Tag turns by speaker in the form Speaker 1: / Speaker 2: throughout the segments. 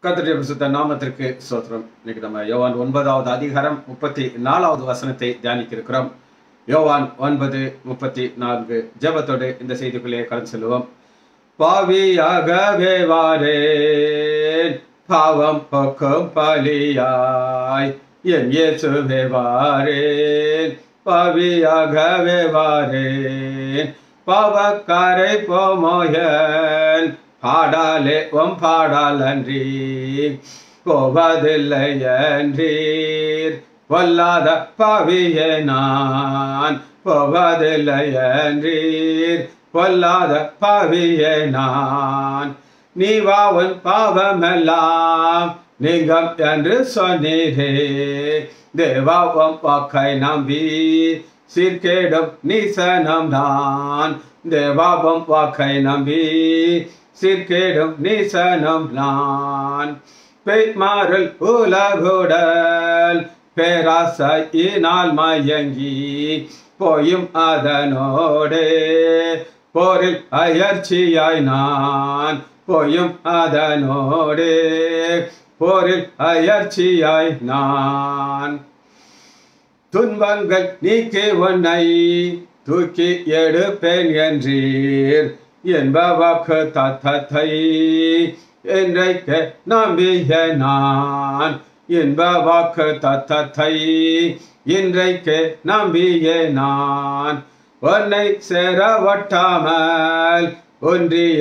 Speaker 1: கர்த்தருடைய பரிசுத்த நாமத்திற்கு சோத்திரம் இன்னைக்கு நம்ம யோவான் ஒன்பதாவது அதிகாரம் முப்பத்தி நாலாவது வசனத்தை தியானிக்க இருக்கிறோம் யோவான் ஒன்பது முப்பத்தி நான்கு ஜெபத்தோடு இந்த செய்திக்குள்ளே கடந்து செல்வோம் பாவியாகவே வாரேன் பாவம் போக்கும் பலியாய் என் இயேசுவே வாரேன் பாவியாகவே வாரேன் பாவக்காரை போமோயன் பாடாலே உம் பாடால் அன்றி போவதில்லை என்றீர் பொல்லாத பாவியே நான் போவதில்லை என்றீர் பொல்லாத பாவியே நான் நீ வாவன் பாவமெல்லாம் நீங்கம் என்று சொன்னீரே தேவாவம் வாக்கை நம்பி சீர்கேடும் நீசனம் நான் தேவாவம் வாக்கை நம்பி சீர்கேடும் நீசனம் நான் பெய்மாறல் உலகுடல் பேராசையினால் மயங்கி போயும் அதனோடே போரில் அயற்சியாய் நான் போயும் அதனோடே போரில் அயற்சியாய் நான் துன்பங்கள் நீக்கி உன்னை தூக்கி எடுப்பேன் என்றீர் என்பவாக்கு தத்தத்தை என்றைக்கு நம்பிய நான் என்ப வாக்கு தத்தத்தை இன்றைக்கு நம்பிய நான் உன்னை சேர ஒட்டாமல் ஒன்றிய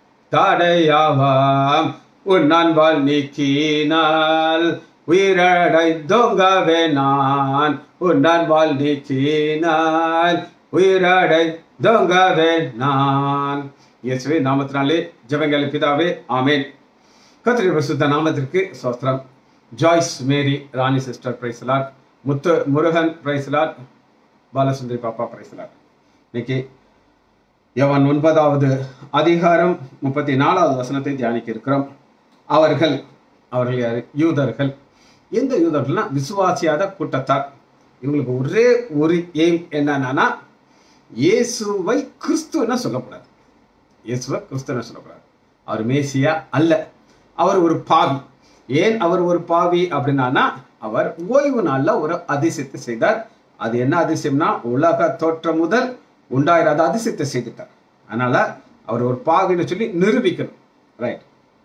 Speaker 1: தடையாவாம் உன் அன்பால் நீக்கினால் உயிரடைந்தோங்கவே நான் உன் அன்பால் நீக்கினால் உயிரடைந்தோங்கவே நான் இயேசுவே நாமத்தினாலே ஜெபங்கள் பிதாவே ஆமேன் கத்திரி பிரசுத்த நாமத்திற்கு சோஸ்திரம் Joyce Mary Rani sister praise Lord Muthu Murugan praise Lord Balasundari பாப்பா பிரைஸ்லாட் இன்னைக்கு யவன் ஒன்பதாவது அதிகாரம் முப்பத்தி நாலாவது வசனத்தை தியானிக்க இருக்கிறோம் அவர்கள் அவர்கள் யாரு யூதர்கள் எந்த யூதர்கள்னா விசுவாசியாத கூட்டத்தார் இவங்களுக்கு ஒரே ஒரு எய்ம் என்னன்னா இயேசுவை கிறிஸ்துவன சொல்லக்கூடாது இயேசுவை கிறிஸ்துவன சொல்லக்கூடாது அவர் மேசியா அல்ல அவர் ஒரு பாவி ஏன் அவர் ஒரு பாவி அப்படின்னா அவர் ஓய்வு நாள்ல ஒரு அதிசயத்தை செய்தார் அது என்ன அதிசயம்னா உலக தோற்றம் முதல் உண்டாயிராத அதிசயத்தை செய்துட்டார் அதனால அவர் ஒரு பாவின்னு சொல்லி நிரூபிக்கணும் ரைட்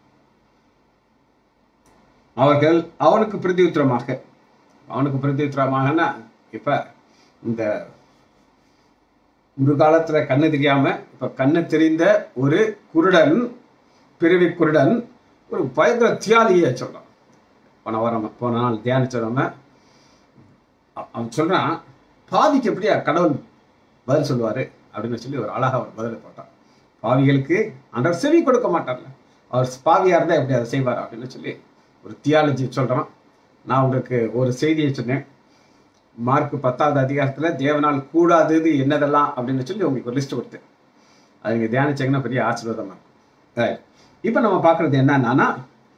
Speaker 1: அவர்கள் அவனுக்கு பிரதியுத்தரமாக அவனுக்கு பிரதியுத்தரமாகனா இப்ப இந்த ஒரு காலத்துல கண்ணு தெரியாம இப்ப கண்ணு தெரிந்த ஒரு குருடன் பிறவி குருடன் ஒரு பயங்கர தியாலியை சொல்றான் போன வாரம் போன நாள் தியானிச்சவங்க அவன் சொல்றான் பாவிக்கு எப்படியா கடவுள் பதில் சொல்லுவாரு அப்படின்னு சொல்லி ஒரு அழகா ஒரு பதில் போட்டான் பாவிகளுக்கு ஆண்டவர் செவி கொடுக்க மாட்டார்ல அவர் பாவியா இருந்தா எப்படி அதை செய்வார் அப்படின்னு சொல்லி ஒரு தியாலஜி சொல்றான் நான் உங்களுக்கு ஒரு செய்தியை சொன்னேன் மார்க் பத்தாவது அதிகாரத்துல தேவனால் கூடாதது என்னதெல்லாம் அப்படின்னு சொல்லி உங்களுக்கு ஒரு லிஸ்ட் கொடுத்தேன் அது நீங்க தியானிச்சீங்கன்னா பெரிய ஆசீர்வாதமா இருக்கும் இப்போ நம்ம பார்க்கறது என்னன்னா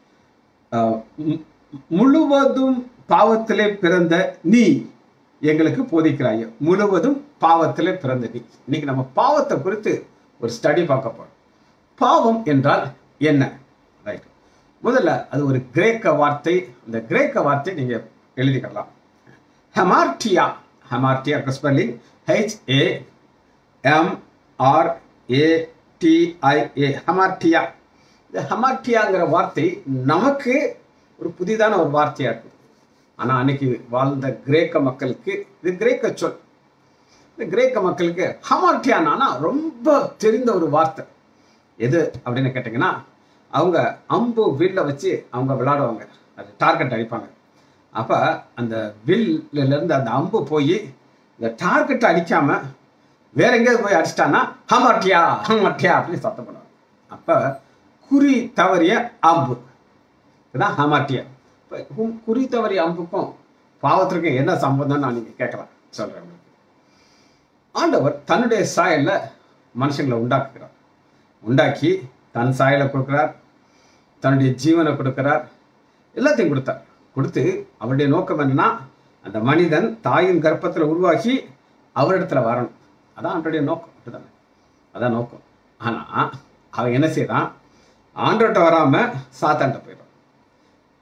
Speaker 1: முழுவதும் பாவத்திலே பிறந்த நீ எங்களுக்கு போதிக்கிறாய் முழுவதும் பாவத்திலே பிறந்த நீ இன்னைக்கு நம்ம பாவத்தை குறித்து ஒரு ஸ்டடி பார்க்க போறோம் பாவம் என்றால் என்ன ரைட் முதல்ல அது ஒரு கிரேக்க வார்த்தை இந்த கிரேக்க வார்த்தை நீங்க எழுதிக்கலாம் hamartia hamartia spelling H A M R A T I A hamartia இந்த ஹெமார்டியாங்கிற வார்த்தை நமக்கு ஒரு புதிதான ஒரு வார்த்தையா இருக்கு ஆனா அன்னைக்கு வாழ்ந்த கிரேக்க மக்களுக்கு இது கிரேக்க சொல் இந்த கிரேக்க மக்களுக்கு ஹமார்டியானா ரொம்ப தெரிந்த ஒரு வார்த்தை எது அப்படின்னு கேட்டிங்கன்னா அவங்க அம்பு வில்ல வச்சு அவங்க விளையாடுவாங்க அது டார்கெட் அடிப்பாங்க அப்ப அந்த வில்ல இருந்து அந்த அம்பு போய் இந்த டார்கெட் அடிக்காம வேற எங்கேயாவது போய் அடிச்சிட்டான்னா ஹமாட்டியா ஹமாட்டியா அப்படின்னு சத்தம் பண்ணுவாங்க அப்ப குறி தவறிய அம்பு இதுதான் ஹமாட்டியா இப்போ குறி தவறிய அம்புக்கும் பாவத்திற்கும் என்ன சம்பந்தம் நான் நீங்க கேட்கலாம் சொல்றேன் உங்களுக்கு ஆண்டவர் தன்னுடைய சாயல்ல மனுஷங்களை உண்டாக்குகிறார் உண்டாக்கி தன் சாயலை கொடுக்கிறார் தன்னுடைய ஜீவனை கொடுக்கிறார் எல்லாத்தையும் கொடுத்தார் கொடுத்து அவருடைய நோக்கம் என்னன்னா அந்த மனிதன் தாயின் கர்ப்பத்தில் உருவாகி அவரிடத்துல வரணும் அதான் அவருடைய நோக்கம் அப்படிதானே அதான் நோக்கம் ஆனா அவன் என்ன செய்யறான் ஆண்டோட்ட வராம சாத்தான்ட்ட போயிடும்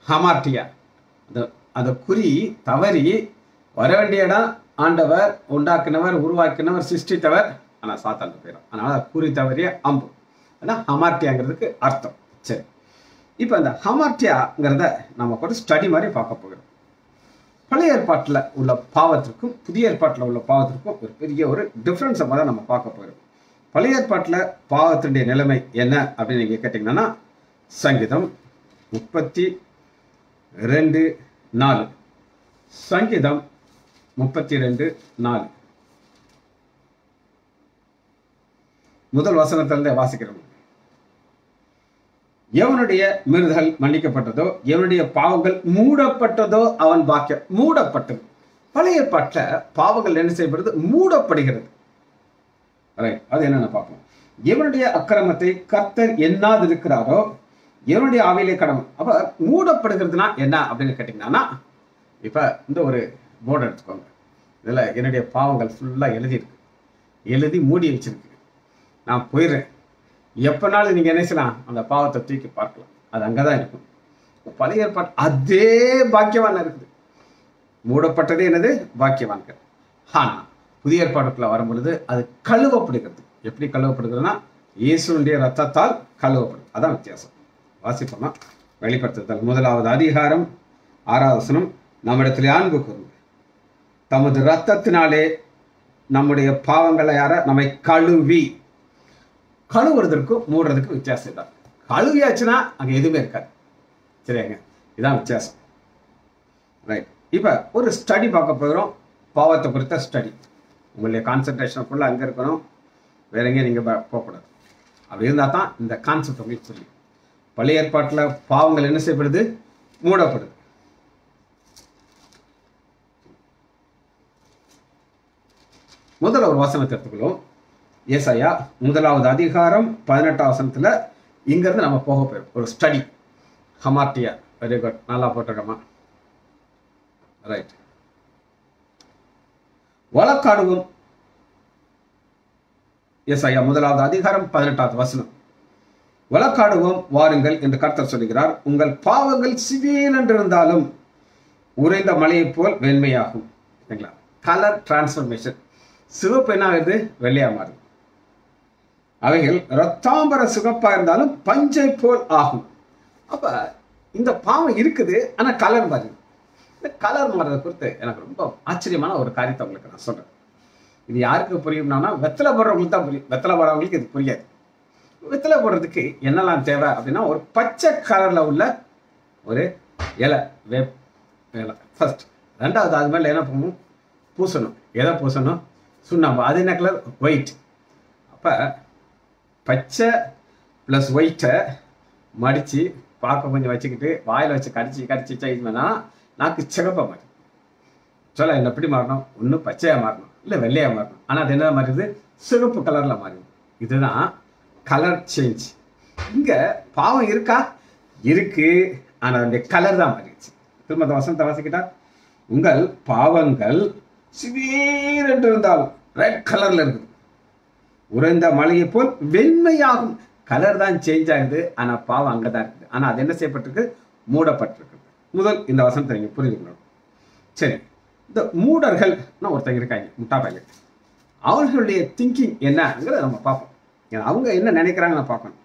Speaker 1: ஹமார்டியா அந்த அந்த குறி தவறி வர வேண்டிய இடம் ஆண்டவர் உண்டாக்கினவர் உருவாக்கினவர் சிருஷ்டித்தவர் ஆனால் சாத்தான் போயிடும் அதனால குறி தவறிய அம்பு அதான் ஹமார்டியாங்கிறதுக்கு அர்த்தம் சரி இப்போ அந்த ஹமார்டியாங்கிறத நம்ம கூட ஸ்டடி மாதிரி பார்க்க போகிறோம் பழைய ஏற்பாட்டில் உள்ள பாவத்திற்கும் புதிய ஏற்பாட்டில் உள்ள பாவத்திற்கும் ஒரு பெரிய ஒரு டிஃப்ரென்ஸை தான் நம்ம பார்க்க போகிறோம் பழைய ஏற்பாட்டில் பாவத்தினுடைய நிலைமை என்ன அப்படின்னு நீங்கள் கேட்டிங்கன்னா சங்கீதம் முப்பத்தி ரெண்டு நாலு சங்கீதம் முப்பத்தி ரெண்டு நாலு முதல் வசனத்திலிருந்தே வாசிக்கிறோம் எவனுடைய மீறுதல் மன்னிக்கப்பட்டதோ எவனுடைய பாவங்கள் மூடப்பட்டதோ அவன் பாக்கியம் மூடப்பட்டது பழைய ஏற்பாட்டில் பாவங்கள் என்ன செய்யப்படுது மூடப்படுகிறது ரைட் அது என்னென்ன பார்ப்போம் எவனுடைய அக்கிரமத்தை கர்த்தர் எண்ணாது இருக்கிறாரோ எவனுடைய ஆவியிலே கடமை அப்ப மூடப்படுகிறதுனா என்ன அப்படின்னு கேட்டீங்கன்னா இப்ப இந்த ஒரு போர்டு எடுத்துக்கோங்க இதுல என்னுடைய பாவங்கள் ஃபுல்லா எழுதியிருக்கு எழுதி மூடி வச்சிருக்கு நான் போயிடுறேன் எப்பனாலும் நீங்க என்ன செய்யலாம் அந்த பாவத்தை தூக்கி பார்க்கலாம் அது அங்கதான் இருக்கும் பழைய ஏற்பாடு அதே பாக்கியவான் இருக்குது மூடப்பட்டதே என்னது பாக்கியவான்கள் ஆனா புதிய ஏற்பாடுக்குள்ள வரும் பொழுது அது கழுவப்படுகிறது எப்படி கழுவப்படுகிறதுனா இயேசுடைய ரத்தத்தால் கழுவப்படுது அதான் வித்தியாசம் வாசிப்போமா வெளிப்படுத்துதல் முதலாவது அதிகாரம் ஆறாவது வசனம் நம்மிடத்தில் அன்பு கூறுங்க தமது ரத்தத்தினாலே நம்முடைய பாவங்களை யார நம்மை கழுவி கழுவுறதற்கும் மூடுறதுக்கும் வித்தியாசம் தான் கழுவியாச்சுன்னா அங்க எதுவுமே இருக்காது சரியாங்க இதான் வித்தியாசம் ரைட் இப்போ ஒரு ஸ்டடி பார்க்க போகிறோம் பாவத்தை குறித்த ஸ்டடி உங்களுடைய கான்சன்ட்ரேஷன் ஃபுல்லாக அங்கே இருக்கணும் வேற எங்கேயும் நீங்கள் போகக்கூடாது அப்படி இருந்தால் தான் இந்த கான்செப்ட் உங்களுக்கு புரியும் பழைய ஏற்பாட்டில் பாவங்கள் என்ன செய்யப்படுது மூடப்படுது முதல்ல ஒரு வசனத்தை எடுத்துக்கணும் ஏசாயா முதலாவது அதிகாரம் பதினெட்டாம் வசனத்தில் இங்கேருந்து நம்ம போக போயிடும் ஒரு ஸ்டடி ஹமார்டியா வெரி குட் நல்லா போட்டிருக்கோமா ரைட் வழக்காடுவோம் எஸ் ஐயா முதலாவது அதிகாரம் பதினெட்டாவது வசனம் வழக்காடுவோம் வாருங்கள் என்று கர்த்தர் சொல்கிறார் உங்கள் பாவங்கள் சிவீன் என்றிருந்தாலும் உறைந்த மலையைப் போல் வெண்மையாகும் சரிங்களா கலர் டிரான்ஸ்ஃபர்மேஷன் சிவப்பு என்ன ஆகுது வெள்ளையா மாறுது அவைகள் ரத்தாம்பர சிவப்பா இருந்தாலும் பஞ்சை போல் ஆகும் அப்ப இந்த பாவம் இருக்குது ஆனா கலர் மாறுது இந்த கலர் மாறுறதை குறித்து எனக்கு ரொம்ப ஆச்சரியமான ஒரு காரியத்தை உங்களுக்கு நான் சொல்றேன் இது யாருக்கு புரியும்னா வெத்தலை போடுறவங்களுக்கு தான் புரியும் வெத்தலை போடுறவங்களுக்கு இது புரியாது வெத்தலை போடுறதுக்கு என்னெல்லாம் தேவை அப்படின்னா ஒரு பச்சை கலர்ல உள்ள ஒரு இலை வேப் இலை ஃபர்ஸ்ட் ரெண்டாவது அது மேலே என்ன பண்ணணும் பூசணும் எதை பூசணும் சுண்ணாம்பு அது என்ன கலர் ஒயிட் அப்போ பச்சை ப்ளஸ் ஒயிட்டை மடித்து பார்க்க கொஞ்சம் வச்சுக்கிட்டு வாயில் வச்சு கடிச்சு கடிச்சு இது பண்ணால் நாக்கு சிகப்பாக மாறும் சொல்ல என்ன எப்படி மாறணும் ஒன்று பச்சையாக மாறணும் இல்லை வெள்ளையாக மாறணும் ஆனால் அது என்ன மாறுது சிவப்பு கலரில் மாறிடும் இதுதான் கலர் சேஞ்ச் இங்கே பாவம் இருக்கா இருக்கு ஆனால் அதனுடைய கலர் தான் மாறிடுச்சு திரும்ப அந்த வசனத்தை வாசிக்கிட்டா உங்கள் பாவங்கள் சிவீர் என்று இருந்தாலும் ரெட் கலர்ல இருக்குது உறைந்த மலையை போல் வெண்மையாகும் கலர் தான் சேஞ்ச் ஆகுது ஆனா பாவம் அங்கதான் இருக்குது ஆனா அது என்ன செய்யப்பட்டிருக்கு மூடப்பட்டிருக்கு முதல் இந்த வசனத்தை நீங்க புரிஞ்சுக்கணும் சரி இந்த மூடர்கள்னு ஒருத்தங்க இருக்காங்க முட்டா பையன் அவர்களுடைய திங்கிங் என்னங்கிறத நம்ம பார்ப்போம் ஏன்னா அவங்க என்ன நினைக்கிறாங்கன்னு நான் பார்க்கணும்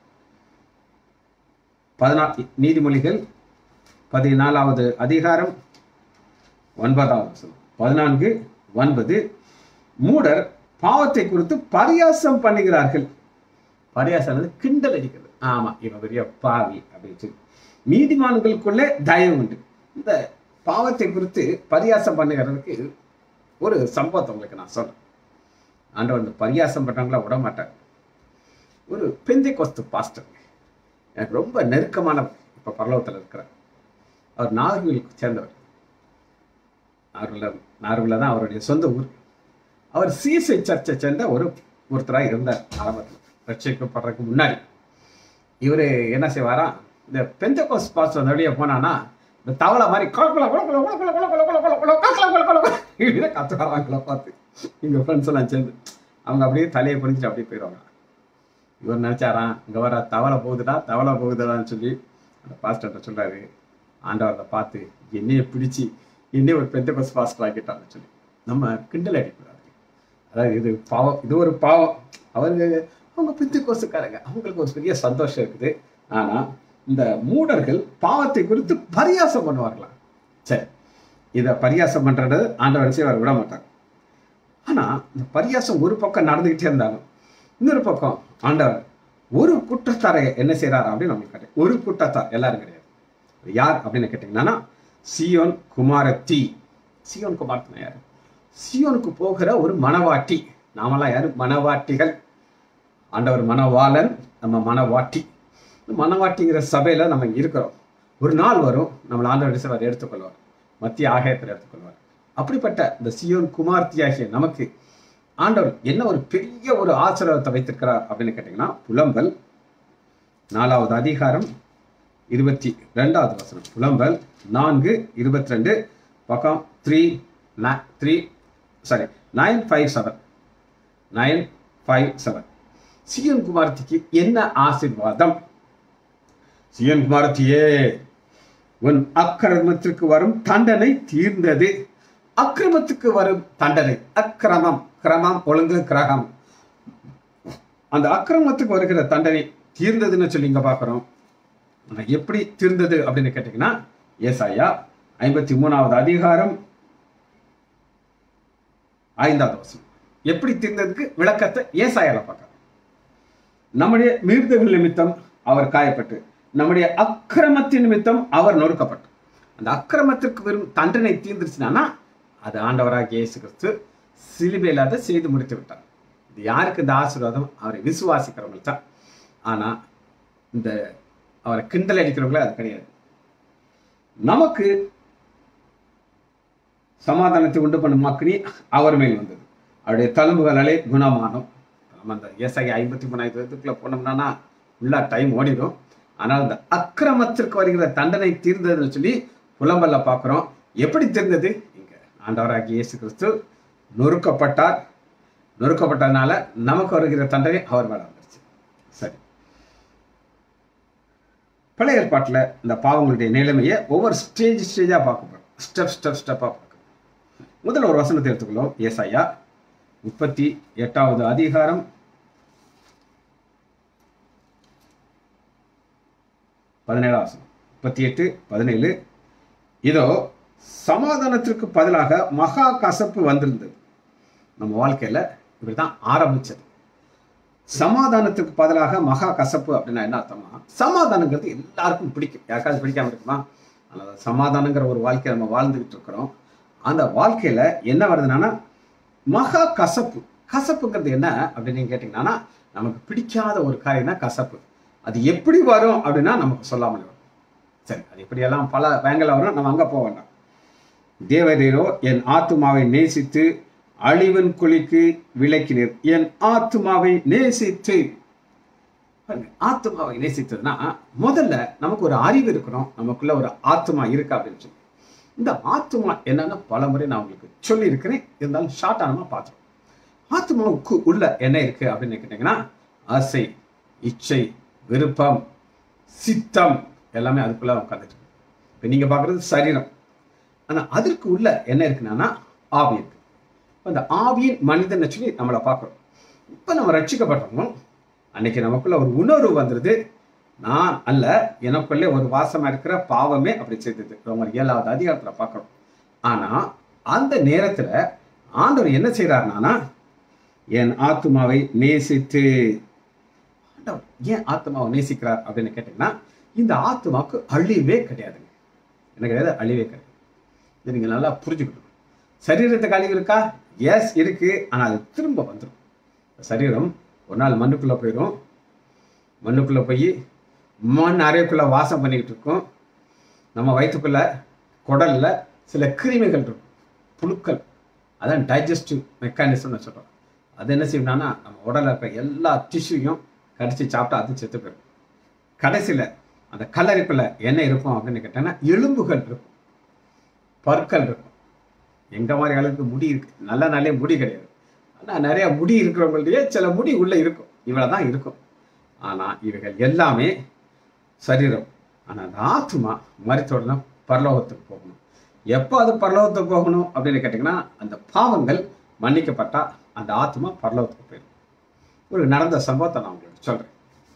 Speaker 1: பதினா நீதிமொழிகள் பதினாலாவது அதிகாரம் ஒன்பதாவது வசனம் பதினான்கு ஒன்பது மூடர் பாவத்தை குறித்து பரியாசம் பண்ணுகிறார்கள் பரியாசம் வந்து கிண்டல் அடிக்கிறது ஆமா இவன் பெரிய பாவி அப்படின்னு சொல்லி நீதிமான்களுக்குள்ளே தயவு உண்டு இந்த பாவத்தை குறித்து பரியாசம் பண்ணுகிறதுக்கு ஒரு சம்பவத்தை உங்களுக்கு நான் சொல்றேன் ஆண்டவர் இந்த பரியாசம் பண்றவங்கள விட மாட்டார் ஒரு பெந்தை கொஸ்து பாஸ்டர் எனக்கு ரொம்ப நெருக்கமானவர் இப்ப பரலோகத்தில் இருக்கிறார் அவர் நாகர்கோவிலுக்கு சேர்ந்தவர் நாகர்கோவில் நாகர்கோவில் தான் அவருடைய சொந்த ஊர் அவர் சீசை சர்ச்சை சேர்ந்த ஒரு ஒருத்தராக இருந்தார் ஆரம்பத்தில் ரட்சிக்கப்படுறதுக்கு முன்னாடி இவர் என்ன செய்வாரா இந்த பெந்தகோஸ் பாஸ் அந்த வழியே போனானா இந்த தவளை மாதிரி கொல கொல கொல கொல கொல கொல கொல கொல கொல கொல கொல கொல கொல கொல இப்படியே கத்து வராங்கள பார்த்து எங்கள் ஃப்ரெண்ட்ஸ் எல்லாம் சேர்ந்து அவங்க அப்படியே தலையை குனிஞ்சிட்டு அப்படியே போயிடுவாங்க இவர் நினைச்சாராம் இங்க வர தவளை போகுதுடா தவளை போகுதுடான்னு சொல்லி அந்த பாஸ்டர்கிட்ட சொல்றாரு ஆண்டவர் அதை பார்த்து என்னைய பிடிச்சி என்னைய ஒரு பெந்த பஸ் பாஸ்டர் ஆக்கிட்டான்னு சொல்லி நம்ம கிண்டல் அடிக்கூடாது அதாவது இது பாவம் இது ஒரு பாவம் அவங்க அவங்க பித்து கோசுக்காரங்க அவங்களுக்கு ஒரு பெரிய சந்தோஷம் இருக்குது ஆனா இந்த மூடர்கள் பாவத்தை குறித்து பரியாசம் பண்ணுவார்களாம் சரி இதை பரியாசம் பண்றது ஆண்டவர் செய்வார் விட மாட்டாங்க ஆனா இந்த பரியாசம் ஒரு பக்கம் நடந்துகிட்டே இருந்தாலும் இன்னொரு பக்கம் ஆண்டவர் ஒரு குற்றத்தாரை என்ன செய்றாரு அப்படின்னு நம்மளுக்கு கிடையாது ஒரு குற்றத்தார் எல்லாரும் கிடையாது யார் அப்படின்னு கேட்டீங்கன்னா சியோன் குமாரத்தி சியோன் குமாரத்தினா யாரு சியோனுக்கு போகிற ஒரு மணவாட்டி நாமெல்லாம் யாரு மணவாட்டிகள் ஆண்டவர் மணவாளன் நம்ம மணவாட்டி இந்த மணவாட்டிங்கிற சபையில நம்ம இங்க இருக்கிறோம் ஒரு நாள் வரும் நம்மளை ஆண்டவர் அவர் எடுத்துக்கொள்வார் மத்திய ஆகாயத்தில் எடுத்துக்கொள்வார் அப்படிப்பட்ட இந்த சியோன் குமார்த்தியாகிய நமக்கு ஆண்டவர் என்ன ஒரு பெரிய ஒரு ஆசீர்வாதத்தை வைத்திருக்கிறார் அப்படின்னு கேட்டீங்கன்னா புலம்பல் நாலாவது அதிகாரம் இருபத்தி ரெண்டாவது வசனம் புலம்பல் நான்கு இருபத்தி ரெண்டு பக்கம் three three sorry nine five seven nine five seven Zion குமாரத்திக்கு என்ன ஆசீர்வாதம் சியன் குமாரத்தியே உன் அக்கிரமத்திற்கு வரும் தண்டனை தீர்ந்தது அக்கிரமத்துக்கு வரும் தண்டனை அக்கிரமம் கிரமம் ஒழுங்கு கிரகம் அந்த அக்கிரமத்துக்கு வருகிற தண்டனை தீர்ந்ததுன்னு சொல்லி இங்க பார்க்கிறோம் ஆனா எப்படி தீர்ந்தது அப்படின்னு கேட்டீங்கன்னா ஏசாயா ஐம்பத்தி மூணாவது அதிகாரம் ஐந்தாவது வசனம் எப்படி தீர்ந்ததுக்கு விளக்கத்தை ஏசாயால பார்க்கலாம் நம்முடைய மீறுதல்கள் நிமித்தம் அவர் காயப்பட்டு நம்முடைய அக்கிரமத்தின் நிமித்தம் அவர் நொறுக்கப்பட்டு அந்த அக்கிரமத்திற்கு வெறும் தண்டனை தீர்ந்துருச்சுனா அது ஆண்டவராக இயேசு கிறிஸ்து சிலுவையில் அதை செய்து முடித்து விட்டார் இது யாருக்கு இந்த ஆசீர்வாதம் அவரை விசுவாசிக்கிறவங்களுக்கு தான் ஆனா இந்த அவரை கிண்டல் அடிக்கிறவங்களே அது கிடையாது நமக்கு சமாதானத்தை உண்டு பண்ணும் மக்களி அவர் மேல் வந்தது அவருடைய தழும்புகளாலே குணமானோம் நம்ம அந்த ஏசாகி ஐம்பத்தி மூணாயிரத்து வருஷத்துக்குள்ள போனோம்னா உள்ள டைம் ஓடிடும் ஆனால் அந்த அக்கிரமத்திற்கு வருகிற தண்டனை தீர்ந்ததுன்னு சொல்லி புலம்பல்ல பார்க்குறோம் எப்படி தீர்ந்தது இங்க ஆண்டவராகிய இயேசு கிறிஸ்து நொறுக்கப்பட்டார் நொறுக்கப்பட்டதுனால நமக்கு வருகிற தண்டனை அவர் மேல வந்துருச்சு சரி பழைய ஏற்பாட்டில் இந்த பாவங்களுடைய நிலைமையை ஒவ்வொரு ஸ்டேஜ் ஸ்டேஜாக பார்க்க போகிறோம் ஸ்டெப் ஸ்டெப் ஸ்டெப்பாக பார்க்கணும் முதல்ல ஒரு வசனத்தை எடுத்துக்கலாம் ஏசாயா முப்பத்தி எட்டாவது அதிகாரம் பதினேழாம் வசனம் முப்பத்தி எட்டு பதினேழு இதோ சமாதானத்திற்கு பதிலாக மகா கசப்பு வந்திருந்தது நம்ம வாழ்க்கையில இப்படிதான் ஆரம்பிச்சது சமாதானத்துக்கு பதிலாக மகா கசப்பு அப்படின்னா என்ன அர்த்தம்னா சமாதானங்கிறது எல்லாருக்கும் பிடிக்கும் யாருக்காவது பிடிக்காம இருக்குமா அதனால சமாதானங்கிற ஒரு வாழ்க்கையை நம்ம வாழ்ந்துகிட்டு இருக்கிறோம் அந்த வாழ்க்கையில என்ன வருதுன்னா மகா கசப்பு கசப்புங்கிறது என்ன அப்படின்னு நீங்க கேட்டீங்கன்னா நமக்கு பிடிக்காத ஒரு காரியம் தான் கசப்பு அது எப்படி வரும் அப்படின்னா நமக்கு சொல்லாமல் வரும் சரி அது இப்படியெல்லாம் பல வேங்கல வரும் நம்ம அங்க போக வேண்டாம் தேவரீரோ என் ஆத்துமாவை நேசித்து அழிவன் குழிக்கு விளக்கினீர் என் ஆத்துமாவை நேசித்து பாருங்க, ஆத்துமாவை நேசித்ததுன்னா முதல்ல நமக்கு ஒரு அறிவு இருக்கணும் நமக்குள்ள ஒரு ஆத்துமா இருக்கா அப்படின்னு சொல்லி இந்த ஆத்துமா என்னன்னு பல முறை நான் உங்களுக்கு சொல்லியிருக்கிறேன் இருந்தாலும் ஷார்ட் ஆனமா பார்த்தோம் ஆத்மாவுக்கு உள்ள என்ன இருக்கு அப்படின்னு கேட்டீங்கன்னா ஆசை இச்சை விருப்பம் சித்தம் எல்லாமே அதுக்குள்ள உட்காந்துட்டு இருக்கு இப்போ நீங்க பார்க்குறது சரீரம் ஆனா அதற்கு உள்ள என்ன இருக்குன்னா ஆவி இருக்கு இப்ப அந்த ஆவியின் மனிதன் சொல்லி நம்மளை பார்க்குறோம் இப்போ நம்ம ரட்சிக்கப்பட்டோம் அன்னைக்கு நமக்குள்ள ஒரு உணர்வு வந்துருது நான் அல்ல எனக்குள்ளே ஒரு வாசமா இருக்கிற பாவமே அப்படி செய்தது ரொம்ப ஏழாவது அதிகாரத்துல பார்க்கிறோம் ஆனா அந்த நேரத்துல ஆண்டவர் என்ன செய்யறாருனா என் ஆத்மாவை நேசித்து ஆண்டவர் ஏன் ஆத்மாவை நேசிக்கிறார் அப்படின்னு கேட்டீங்கன்னா இந்த ஆத்மாவுக்கு அழிவே கிடையாதுங்க என்ன கிடையாது அழிவே கிடையாது இதை நீங்க நல்லா புரிஞ்சுக்கணும் சரீரத்துக்கு அழிவு இருக்கா எஸ் இருக்கு ஆனா அது திரும்ப வந்துடும் சரீரம் ஒரு நாள் மண்ணுக்குள்ள போயிடும் மண்ணுக்குள்ள போய் மண் அறைக்குள்ள வாசம் பண்ணிக்கிட்டு இருக்கும் நம்ம வயிற்றுக்குள்ள குடல்ல சில கிருமிகள் இருக்கும் புழுக்கள் அதான் டைஜஸ்டிவ் மெக்கானிசம்னு சொல்றோம் அது என்ன செய்யணும்னா நம்ம உடல்ல இருக்க எல்லா டிஷ்யூயும் கடிச்சு சாப்பிட்டா அது செத்து போயிடும் கடைசியில அந்த கல்லறைக்குள்ள என்ன இருக்கும் அப்படின்னு கேட்டோன்னா எலும்புகள் இருக்கும் பற்கள் இருக்கும் எங்க மாதிரி அளவுக்கு முடி இருக்கு நல்ல நாளே முடி கிடையாது ஆனா நிறைய முடி இருக்கிறவங்கள்ட்டயே சில முடி உள்ள இருக்கும் இவ்வளவுதான் இருக்கும் ஆனா இவைகள் எல்லாமே சரீரம் ஆனா அந்த ஆத்மா மறித்த உடனே பரலோகத்துக்கு போகணும் எப்போ அது பரலோகத்துக்கு போகணும் அப்படின்னு கேட்டிங்கன்னா அந்த பாவங்கள் மன்னிக்கப்பட்டா அந்த ஆத்மா பரலோகத்துக்கு போயிடும் ஒரு நடந்த சம்பவத்தை நான் உங்களுக்கு சொல்கிறேன்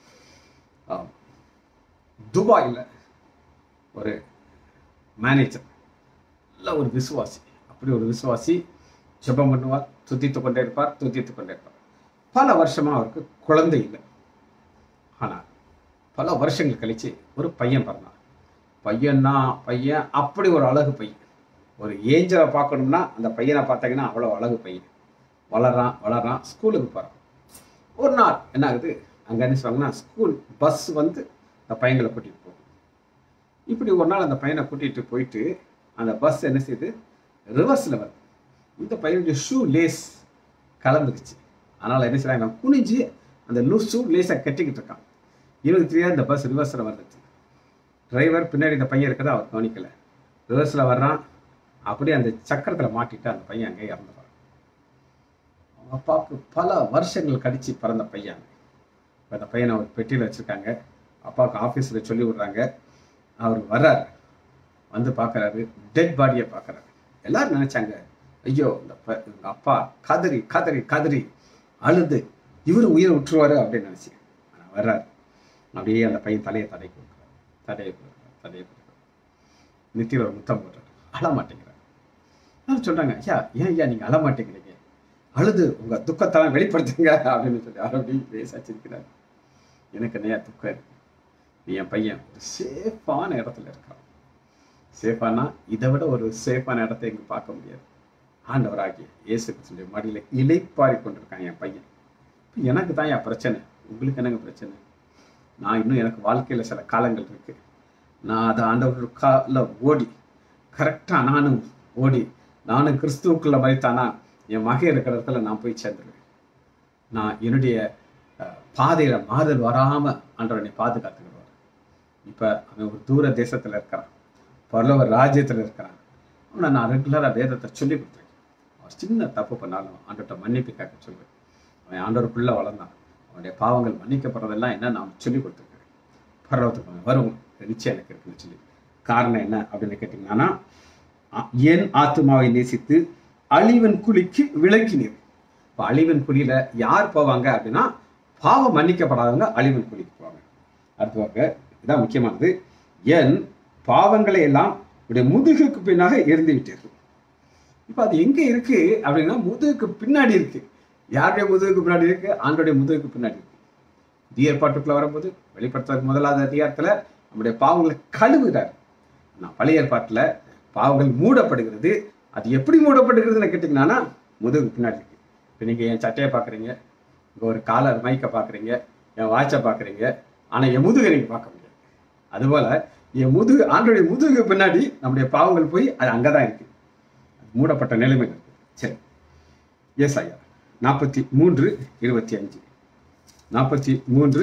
Speaker 1: துபாயில் ஒரு மேனேஜர் நல்ல ஒரு விசுவாசி அப்படி ஒரு விசுவாசி ஜெபம் பண்ணுவார் துதித்து கொண்டே இருப்பார் துதித்து கொண்டே இருப்பார் பல வருஷமா அவருக்கு குழந்தை இல்லை ஆனால் பல வருஷங்கள் கழிச்சு ஒரு பையன் பிறந்தான் பையன்னா பையன் அப்படி ஒரு அழகு பையன் ஒரு ஏஞ்சலை பார்க்கணும்னா அந்த பையனை பார்த்தீங்கன்னா அவ்வளோ அழகு பையன் வளர்றான் வளர்றான் ஸ்கூலுக்கு போகிறான் ஒரு நாள் என்ன ஆகுது அங்கே என்ன சொல்லுவாங்கன்னா ஸ்கூல் பஸ் வந்து அந்த பையங்களை கூட்டிகிட்டு போகும் இப்படி ஒரு நாள் அந்த பையனை கூட்டிகிட்டு போயிட்டு அந்த பஸ் என்ன செய்யுது ரிவர்ஸில் வருது இந்த பையனுடைய ஷூ லேஸ் கலந்துருச்சு அதனால் என்ன செய்றாங்க குனிஞ்சு அந்த லூஸ் ஷூ லேஸாக கட்டிக்கிட்டு இருக்கான் இவனுக்கு தெரியாது இந்த பஸ் ரிவர்ஸில் வந்துச்சு டிரைவர் பின்னாடி இந்த பையன் இருக்கிறத அவர் கவனிக்கல ரிவர்ஸில் வர்றான் அப்படியே அந்த சக்கரத்தில் மாட்டிட்டு அந்த பையன் அங்கே இறந்துறான் அவங்க அப்பாவுக்கு பல வருஷங்கள் கழிச்சு பிறந்த பையன் இப்ப அந்த பையனை ஒரு பெட்டியில் வச்சுருக்காங்க அப்பாவுக்கு ஆஃபீஸில் சொல்லி விடுறாங்க அவர் வர்றாரு வந்து பார்க்குறாரு டெட் பாடியை பார்க்குறாரு எல்லாரும் நினைச்சாங்க ஐயோ இந்த ப- இவங்க அப்பா கதறி கதறி கதறி அழுது இவரு உயிரை விட்டுருவாரு அப்படின்னு நினைச்சு ஆனால் வர்றாரு அப்படியே அந்த பையன் தலையை தடை கொடுக்குறாரு தடையை கொடுக்குறாரு தடையை கொடுக்குறாரு நெத்தியில் ஒரு முத்தம் போடுறாரு அழ மாட்டேங்கிறார் நான் சொல்றாங்க ஐயா ஏன் ஐயா நீங்க அழ மாட்டேங்கிறீங்க அழுது உங்க துக்கத்தெல்லாம் வெளிப்படுத்துங்க அப்படின்னு சொல்லி அப்படி பேசாச்சிருக்கிறார் எனக்கு நிறையா துக்கம் இருக்கு நீ என் பையன் ஒரு சேஃபான இடத்துல இருக்கான் சேஃபானா இதை விட ஒரு சேஃபான இடத்தை இங்க பார்க்க முடியாது ஆண்டவராகிய இயேசு கிறிஸ்துவின் மடியில இலைப்பாரி கொண்டிருக்கான் என் பையன் இப்ப எனக்கு தான் என் பிரச்சனை உங்களுக்கு என்னங்க பிரச்சனை நான் இன்னும் எனக்கு வாழ்க்கையில சில காலங்கள் இருக்கு நான் அதை ஆண்டவர் கால ஓடி கரெக்டா நானும் ஓடி நானும் கிறிஸ்துவுக்குள்ள மறித்தானா என் மகன் இருக்கிற இடத்துல நான் போய் சேர்ந்துருவேன் நான் என்னுடைய அஹ், பாதையில மாறுதல் வராம ஆண்டவனை பாதுகாத்துக்கிடுவார் இப்ப அவன் ஒரு தூர தேசத்துல இருக்கிறான் பரலோக ராஜ்யத்துல இருக்கிறான் அவனை நான் ரெகுலரா வேதத்தை சொல்லி கொடுத்துருக்கேன் அவர் சின்ன தப்பு பண்ணாலும் ஆண்டவர்கிட்ட மன்னிப்பு கேட்க சொல்லுவேன் அவன் ஆண்டவருக்குள்ள வளர்ந்தான் அவனுடைய பாவங்கள் மன்னிக்கப்படுறதெல்லாம் என்ன நான் சொல்லி கொடுத்துருக்கேன் பரலோகத்துக்கு அவன் வரும் நிச்சயம் எனக்கு இருக்குன்னு சொல்லி காரணம் என்ன அப்படின்னு கேட்டிங்கன்னா அ- என் ஆத்துமாவை நேசித்து அழிவன் குழிக்கு விளக்கினீர் இப்போ அழிவன் குழியில யார் போவாங்க அப்படின்னா பாவம் மன்னிக்கப்படாதவங்க அழிவன் குழிக்கு போவாங்க அடுத்தவாங்க இதான் முக்கியமானது என் பாவங்களை எல்லாம் உடைய முதுகுக்கு பின்னாக எரிந்து விட்டீர்கள் இப்போ அது எங்க இருக்கு அப்படின்னா முதுகுக்கு பின்னாடி இருக்கு யாருடைய முதுகுக்கு பின்னாடி இருக்கு ஆண்டோடைய முதுகுக்கு பின்னாடி இருக்கு புதிய ஏற்பாட்டுக்குள்ள வரும்போது வெளிப்படுத்துறதுக்கு முதலாவது அதிகாரத்துல நம்முடைய பாவங்களை கழுவுகிறார் நான் பழைய ஏற்பாட்டுல பாவங்கள் மூடப்படுகிறது அது எப்படி மூடப்படுகிறதுன்னு கேட்டிங்கன்னா முதுகு பின்னாடி இருக்கு இப்போ நீங்க என் சட்டையை பார்க்குறீங்க இங்கே ஒரு காலர் மைக்கை பார்க்குறீங்க என் வாட்சை பார்க்குறீங்க ஆனா என் முதுகை நீங்க பார்க்க முடியாது அதுபோல என் முதுகு ஆண்டோடைய முதுகு பின்னாடி நம்முடைய பாவங்கள் போய் அது அங்கதான் இருக்கு அது மூடப்பட்ட நிலைமை இருக்கு சரி எஸ் ஐயா நாற்பத்தி மூன்று இருபத்தி அஞ்சு நாற்பத்தி மூன்று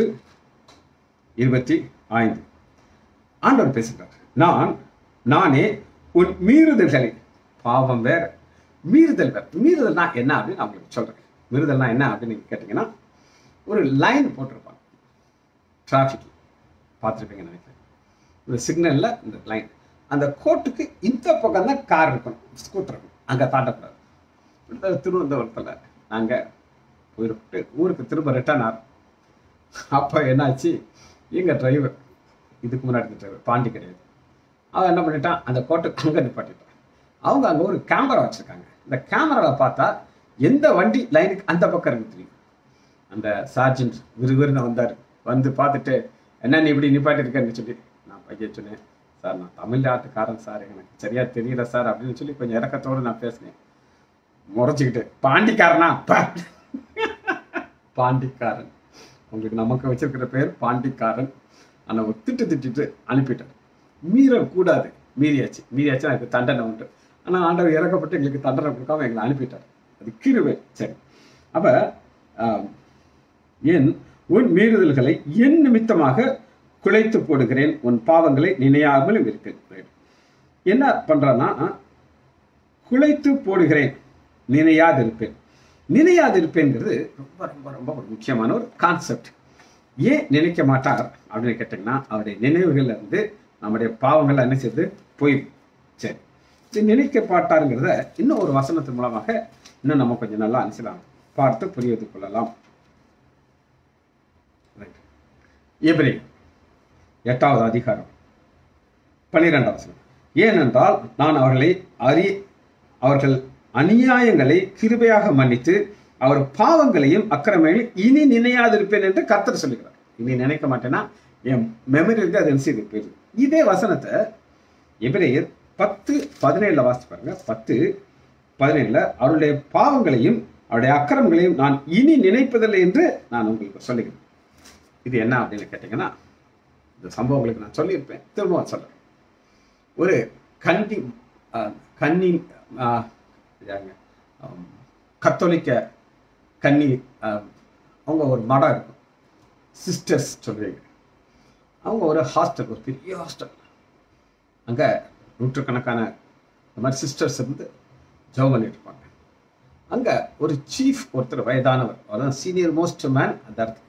Speaker 1: இருபத்தி ஐந்து ஆண்டவர் பேசுகிறார் நான் நானே உன் மீறுதல்களை பாவம் வேற மீறுதல் வேற மீறுதல்னா என்ன அப்படின்னு நான் உங்களுக்கு சொல்றேன் மீறுதல்னா என்ன அப்படின்னு நீங்க கேட்டீங்கன்னா ஒரு லைன் போட்டிருப்பாங்க டிராஃபிக் பார்த்துருப்பீங்கன்னு நினைக்கிறேன் இந்த சிக்னல்ல இந்த லைன் அந்த கோட்டுக்கு இந்த பக்கம் தான் கார் இருக்கணும் ஸ்கூட்டர் இருக்கணும் அங்கே தாண்டக்கூடாது இந்த திருவனந்தபுரத்தில் நாங்கள் போயிட்டு ஊருக்கு திரும்ப ரிட்டர்ன் ஆகிறோம் அப்போ என்னாச்சு எங்கள் டிரைவர் இதுக்கு முன்னாடி இருந்த டிரைவர் பாண்டி கிடையாது அவன் என்ன பண்ணிட்டான் அந்த கோட்டுக்கு அங்கே நிப்பாட்டிட்டான் அவங்க அங்கே ஒரு கேமரா வச்சுருக்காங்க இந்த கேமராவில் பார்த்தா எந்த வண்டி லைனுக்கு அந்த பக்கம் இருக்கு தெரியும் அந்த சார்ஜென்ட் விறுவிறுன்னு வந்தார் வந்து பார்த்துட்டு என்ன நீ இப்படி நிப்பாட்டிருக்கேன்னு சொல்லி நான் பையன் சொன்னேன் சார் நான் தமிழ்நாட்டுக்காரன் சார் எனக்கு சரியா தெரியல சார் அப்படின்னு சொல்லி கொஞ்சம் இறக்கத்தோடு நான் பேசினேன் முறைச்சிக்கிட்டு பாண்டிக்காரனா பா பாண்டிக்காரன் உங்களுக்கு நமக்கு வச்சிருக்கிற பேர் பாண்டிக்காரன் ஆனால் ஒரு திட்டு திட்டிட்டு அனுப்பிட்டார் மீறக்கூடாது மீறியாச்சு மீறியாச்சு அதுக்கு தண்டனை உண்டு ஆனால் ஆண்டவர் இறக்கப்பட்டு எங்களுக்கு தண்டனை கொடுக்காம எங்களை அனுப்பிட்டார் அது கிருவை சரி அப்ப ஆம், என் உன் மீறுதல்களை என் நிமித்தமாக குலைத்து போடுகிறேன் உன் பாவங்களை நினையாமலும் இருக்கிறேன் என்ன பண்றான்னா குலைத்து போடுகிறேன் நினையாதிருப்பேன் நினையாதிருப்பேங்கிறது ரொம்ப ரொம்ப ரொம்ப ஒரு முக்கியமான ஒரு கான்செப்ட் ஏன் நினைக்க மாட்டார் அப்படின்னு கேட்டிங்கன்னா அவருடைய நினைவுகள்ல இருந்து நம்முடைய பாவங்கள் என்ன செய்யுது போயிடும் சரி சரி நினைக்கப்பட்டாருங்கிறத இன்னும் ஒரு வசனத்தின் மூலமாக இன்னும் நம்ம கொஞ்சம் நல்லா அனுசலாம் பார்த்து புரிந்து கொள்ளலாம் Right. எபிரே எட்டாவது அதிகாரம் பன்னிரெண்டாம் வசனம் ஏனென்றால் நான் அவர்களை அறி அவர்கள் அநியாயங்களை கிருபையாக மன்னித்து அவர் பாவங்களையும் அக்கிரமைகளையும் இனி நினையாதிருப்பேன் என்று கர்த்தர் சொல்லுகிறார் இனி நினைக்க மாட்டேன்னா என் மெமரி இருந்து அது என்ன செய்து போயிடுது இதே வசனத்தை எபிரேயர் பத்து பதினேழுல வாசித்து பாருங்க பத்து பதினேழுல அவருடைய பாவங்களையும் அவருடைய அக்கிரமங்களையும் நான் இனி நினைப்பதில்லை என்று நான் உங்களுக்கு சொல்லுகிறேன் இது என்ன அப்படின்னு கேட்டீங்கன்னா இந்த சம்பவங்களுக்கு நான் சொல்லியிருப்பேன் திரும்பவும் சொல்றேன் ஒரு கன்னி ஆஹ், கன்னி ஆஹ், யாருங்க, ஆம், கத்தோலிக்க கன்னி ஆஹ், அவங்க ஒரு மடம் இருக்கும் சிஸ்டர்ஸ் சொல்றீங்க அவங்க ஒரு ஹாஸ்டல் ஒரு பெரிய ஹாஸ்டல் அங்கே நூற்றுக்கணக்கான இந்த மாதிரி சிஸ்டர்ஸ் இருந்து ஜெபம் பண்ணிட்டு இருப்பாங்க அங்கே ஒரு சீஃப் ஒருத்தர் வயதானவர் அதான் சீனியர் மோஸ்ட் மேன் அந்த இடத்துக்கு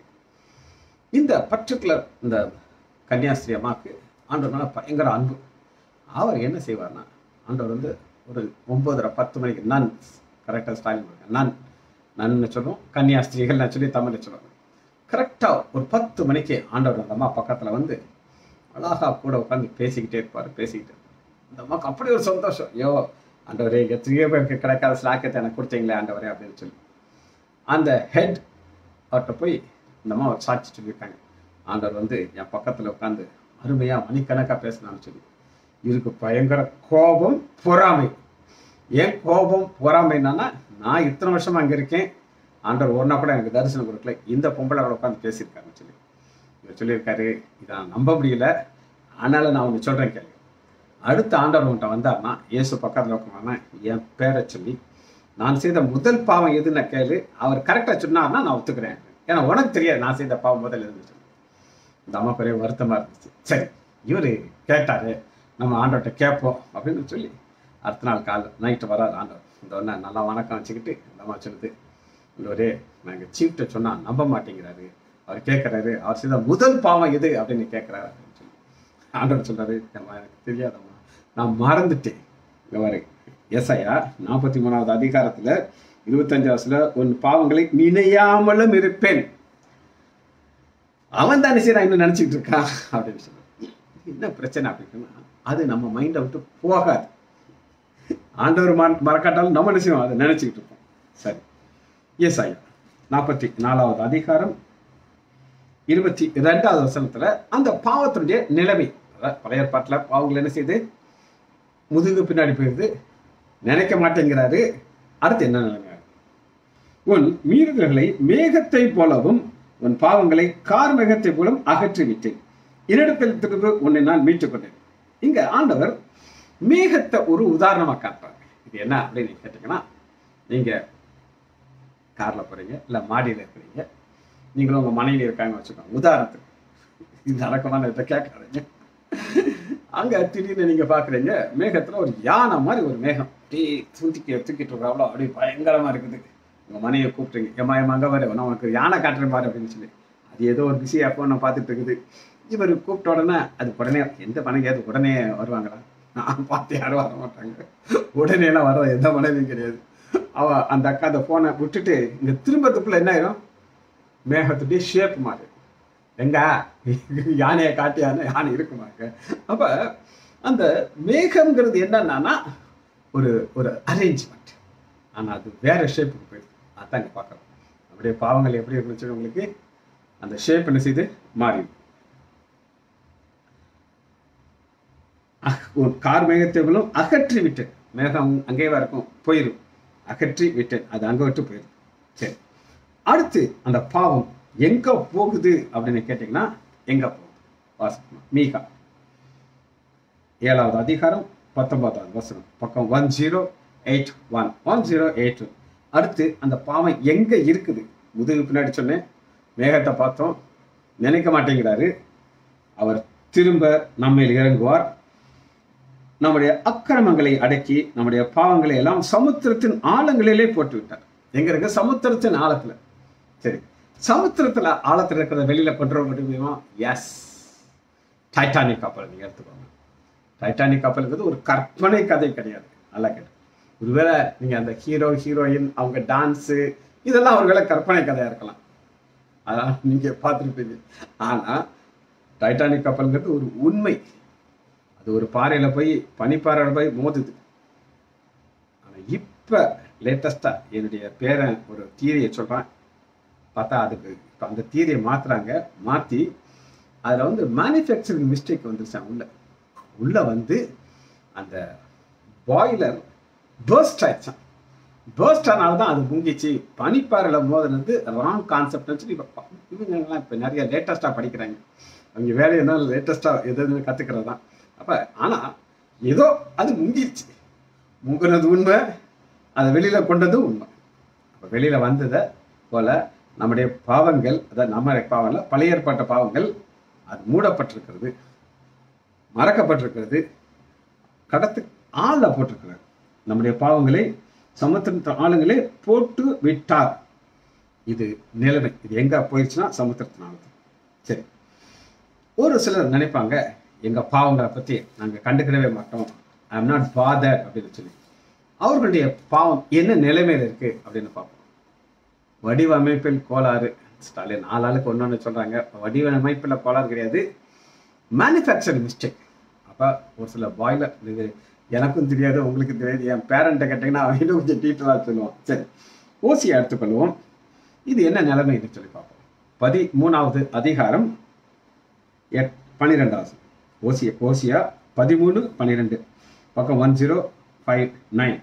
Speaker 1: இந்த பர்டிகுலர் இந்த கன்னியாஸ்திரி அம்மாவுக்கு ஆண்டவர் மேலே பயங்கர அன்பு அவர் என்ன செய்வார்னா ஆண்டவர் வந்து ஒரு ஒன்பதரை பத்து மணிக்கு நான் கரெக்டாக ஸ்டாலின் பண்ணுங்க நான் நன்னு சொல்லுவோம் கன்னியாஸ்திரிகள் நான் சொல்லி தமிழில் சொல்லுவாங்க கரெக்டாக ஒரு பத்து மணிக்கு ஆண்டவர் அந்த அம்மா பக்கத்தில் வந்து அழகா கூட உட்காந்து பேசிக்கிட்டே இருப்பார் பேசிக்கிட்டு இருப்பார். அந்த அம்மாவுக்கு அப்படி ஒரு சந்தோஷம் ஐயோ ஆண்டவரே எத்தனையோ பேருக்கு கிடைக்காத ஸ்லாக்கத்தை எனக்கு கொடுத்தீங்களே ஆண்டவரே அப்படின்னு சொல்லி அந்த ஹெட் அவர்கிட்ட போய் இந்த அம்மா ஒரு சாட்சி சொல்லியிருக்காங்க ஆண்டவர் வந்து என் பக்கத்தில் உட்காந்து அருமையாக மணிக்கணக்காக பேசினான்னு சொல்லி இதுக்கு பயங்கர கோபம் பொறாமை ஏன் கோபம் பொறாமை என்னன்னா நான் இத்தனை வருஷமா அங்கே இருக்கேன் ஆண்டவர் ஒன்றா கூட எனக்கு தரிசனம் கொடுக்கல இந்த பொம்பளை அவளை உட்காந்து பேசியிருக்காருன்னு சொல்லி இவர் சொல்லியிருக்காரு இதை நான் நம்ப முடியல ஆனால நான் ஒன்று சொல்கிறேன் கேள்வி அடுத்த ஆண்டவர் உன்ட்ட வந்தார்னா இயேசு பக்கத்தில் உட்காந்து என் பேரை சொல்லி நான் செய்த முதல் பாவம் எதுன்னு கேளு அவர் கரெக்டாக சொன்னார்னா நான் ஒத்துக்கிறேன் ஏன்னா உனக்கு தெரியாது நான் செய்த பாவம் முதல் எதுன்னு சொல்லி இந்த அம்மா பெரிய வருத்தமாக இருந்துச்சு சரி இவர் கேட்டாரு நம்ம ஆண்டவர்கிட்ட கேட்போம் அப்படின்னு சொல்லி அடுத்த நாள் காலை நைட்டு வராது ஆண்டவர் இந்த ஒன்று நல்லா வணக்கம் வச்சுக்கிட்டு இந்த அம்மா சொல்லுது ஒரே நாங்கள் சீஃப்ட்ட சொன்னால் நம்ப மாட்டேங்கிறாரு அவர் கேட்குறாரு அவர் செய்த முதல் பாவம் எது அப்படின்னு கேட்குறாரு அப்படின்னு சொல்லி ஆண்டவர் சொல்றாரு "அம்மா, எனக்கு தெரியாதம்மா நான் மறந்துட்டேன் இங்க பாரு எஸ்ஐயா நாற்பத்தி மூணாவது அதிகாரத்துல இருபத்தஞ்சாவதுல உன் பாவங்களை நினையாமலும் இருப்பேன் அவன் தானே சரி இன்னும் நினைச்சிட்டு இருக்கான் அப்படின்னு சொல்லி என்ன பிரச்சனை அப்படின்னா அது நம்ம மைண்டை விட்டு போகாது ஆண்டவர் மற- மறக்காட்டாலும் நம்ம என்ன செய்வோம் அதை நினைச்சுக்கிட்டு இருப்போம் சரி எஸ் ஐயா நாற்பத்தி நாலாவது அதிகாரம் இருபத்தி ரெண்டாவது வசனத்துல அந்த பாவத்தினுடைய நிலைமை அதாவது பழைய ஏற்பாட்டுல பாவங்கள் என்ன செய்யுது முதுகு பின்னாடி போயிருது நினைக்க மாட்டேங்கிறாரு அடுத்து என்ன நிலைமை உன் மீறுதல்களை மேகத்தை போலவும் உன் பாவங்களை கார் மேகத்தை போலும் அகற்றி விட்டேன் என்னிடத்தில் திரும்ப உன்னை நான் மீட்டுக் கொண்டேன் இங்க ஆண்டவர் மேகத்தை ஒரு உதாரணமா காட்டுறாங்க இது என்ன அப்படின்னு கேட்டீங்கன்னா நீங்க கார்ல போறீங்க இல்ல மாடியில இருக்கிறீங்க நீங்களும் உங்க மனைவி இருக்காங்க வச்சுக்கோங்க உதாரணத்துக்கு இது நடக்குமான்னு இதை கேட்காதீங்க அங்க திடீர்னு நீங்க பாக்குறீங்க மேகத்துல ஒரு யானை மாதிரி ஒரு மேகம் அப்படியே தூக்கிட்டு தூக்கிட்டு இருக்காவளோ அப்படியே பயங்கரமா இருக்குது உங்க மனைவியை கூப்பிட்டுங்க ஏமா ஏமா அங்க வர நான் உனக்கு யானை காட்டுறேன் பாரு அப்படின்னு சொல்லி அது ஏதோ ஒரு பிஸி அப்போ நான் பார்த்துட்டு இருக்குது இவர் கூப்பிட்ட உடனே அது உடனே எந்த மனைவியாவது உடனே வருவாங்களா நான் பார்த்து யாரும் வர மாட்டாங்க உடனே எல்லாம் வர எந்த மனைவியும் கிடையாது அவ அந்த அக்கா அந்த போனை விட்டுட்டு இங்க திரும்பத்துக்குள்ள என்ன ஆயிரும் மேகத்துடைய ஷேப் மாறு எங்க யானையை காட்டியான யானை இருக்குமாங்க அப்ப அந்த மேகம்ங்கிறது என்னன்னா ஒரு ஒரு அரேஞ்ச்மெண்ட் ஆனா அது வேற ஷேப்புக்கு போயிடுது அதான் இங்க பார்க்கறோம் அப்படியே பாவங்கள் எப்படி இருந்துச்சு உங்களுக்கு அந்த ஷேப் என்ன செய்து மாறி ஒரு கார் மேகத்தைகளும் அகற்றி விட்டேன் மேகம் அங்கேவா இருக்கும் போயிடும் அகற்றி விட்டேன் அது அங்க விட்டு போயிடும் சரி அடுத்து அந்த பாவம் எங்க போகுது அப்படின்னு கேட்டீங்கன்னா எங்க போகுது வாசிக்கணும் மீகா ஏழாவது அதிகாரம் பத்தொன்பதாவது வசனம் பக்கம் one zero eight one one zero eight one அடுத்து அந்த பாவம் எங்க இருக்குது முதுகு பின்னாடி சொன்னேன் மேகத்தை பார்த்தோம் நினைக்க மாட்டேங்கிறாரு அவர் திரும்ப நம்மையில் இறங்குவார் நம்முடைய அக்கிரமங்களை அடக்கி நம்முடைய பாவங்களை எல்லாம் சமுத்திரத்தின் ஆழங்களிலே போட்டு விட்டார் எங்க இருக்கு சமுத்திரத்தின் ஆழத்துல சரி சமுத்திரத்துல ஆழத்துல இருக்கிறத வெளியில கொண்டு வர முடியுமா எஸ் டைட்டானிக் கப்பல் நீங்க எடுத்துக்கோங்க டைட்டானிக் கப்பலுங்கிறது ஒரு கற்பனை கதை கிடையாது நல்லா கேட்டு ஒருவேளை நீங்க அந்த ஹீரோ ஹீரோயின் அவங்க டான்ஸு இதெல்லாம் ஒருவேளை கற்பனை கதையா இருக்கலாம் அதான் நீங்க பார்த்துருப்பீங்க ஆனா டைட்டானிக் கப்பல்ங்கிறது ஒரு உண்மை அது ஒரு பாறையில போய் பனிப்பாறையில போய் மோதுது ஆனா இப்ப லேட்டஸ்டா என்னுடைய பேரன் ஒரு தியரியை சொல்றான் பார்த்தா அதுக்கு இப்போ அந்த தியரியை மாத்துறாங்க மாத்தி அதுல வந்து மேனுஃபேக்சரிங் மிஸ்டேக் வந்துருச்சான் உள்ள உள்ள வந்து அந்த பாய்லர் பேர்ஸ்ட் ஆயிடுச்சான் பேர்ஸ்ட் ஆனால தான் அது முங்கிச்சு பனிப்பாறையில் மோதுனது ராங் கான்செப்ட் வச்சு இப்போ இவங்கெல்லாம் இப்போ நிறைய லேட்டஸ்ட்டாக படிக்கிறாங்க அவங்க வேலை என்ன லேட்டஸ்ட்டாக எது எதுன்னு கற்றுக்கிறது தான் அப்போ ஆனால் ஏதோ அது முங்கிருச்சு முங்குனது உண்மை அதை வெளியில் கொண்டது உண்மை அப்போ வெளியில் வந்ததை போல நம்முடைய பாவங்கள் அதாவது நம்ம பாவங்கள் பழைய ஏற்பட்ட பாவங்கள் அது மூடப்பட்டிருக்கிறது மறக்கப்பட்டிருக்கிறது கடத்து ஆள்ல போட்டிருக்கிறார் நம்முடைய பாவங்களை சமுத்திரத்தின் ஆளுங்களே போட்டு விட்டார் இது நிலைமை இது எங்க போயிடுச்சுன்னா சமுத்திரத்தின் ஆளுங்க சரி ஒரு சிலர் நினைப்பாங்க எங்க பாவங்களை பத்தி நாங்க கண்டுக்கிடவே மாட்டோம் ஐ எம் நாட் பாதர் அப்படின்னு சொல்லி அவர்களுடைய பாவம் என்ன நிலைமையில இருக்கு அப்படின்னு பார்ப்போம் வடிவமைப்பில் கோளாறு ஸ்டாலின் நாலு ஆளுக்கு ஒன்று சொல்றாங்க வடிவமைப்பில் கோளாறு கிடையாது மேனுஃபேக்சரிங் மிஸ்டேக் அப்போ ஒரு சில பாய்லர் இது எனக்கும் தெரியாது உங்களுக்கும் தெரியாது என் பேரண்ட்டை கேட்டிங்கன்னா அவன் இன்னும் கொஞ்சம் டீட்டெயிலாக சொல்லுவான் சரி ஓசியை எடுத்துக்கொள்வோம் இது என்ன நிலைமைன்னு சொல்லி பார்ப்போம் பதிமூணாவது அதிகாரம் எட் பன்னிரெண்டாவது ஓசிய ஓசியா பதிமூணு பன்னிரெண்டு பக்கம் ஒன் ஜீரோ ஃபைவ் நைன்